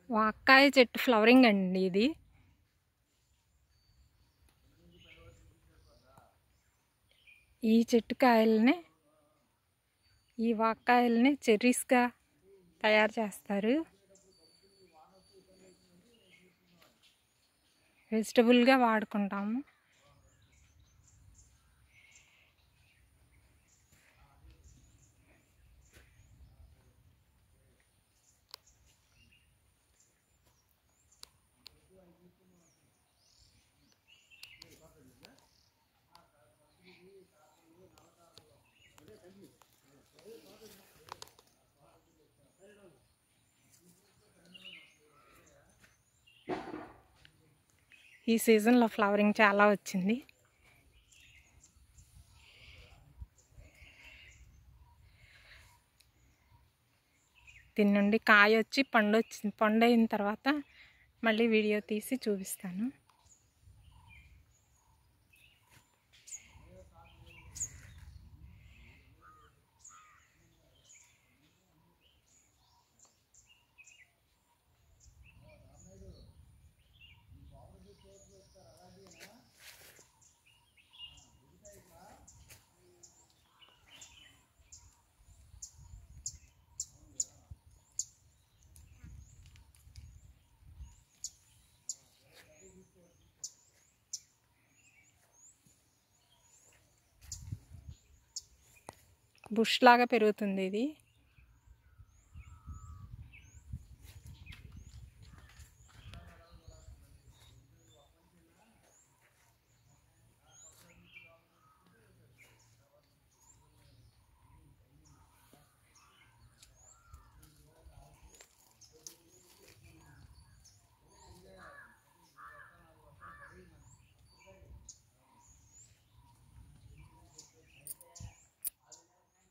వాక్కాయ చెట్టు ఫ్లవరింగ్ అండి ఇది ఈ చెట్టు కాయల్ని ఈ వాక్కాయల్ని చెర్రీస్గా తయారు చేస్తారు వెజిటబుల్గా వాడుకుంటాము ఈ సీజన్లో ఫ్లవరింగ్ చాలా వచ్చింది దీని నుండి కాయ వచ్చి పండు వచ్చింది పండు అయిన తర్వాత మళ్ళీ వీడియో తీసి చూపిస్తాను బుష్ లాగా పెరుగుతుంది ఇది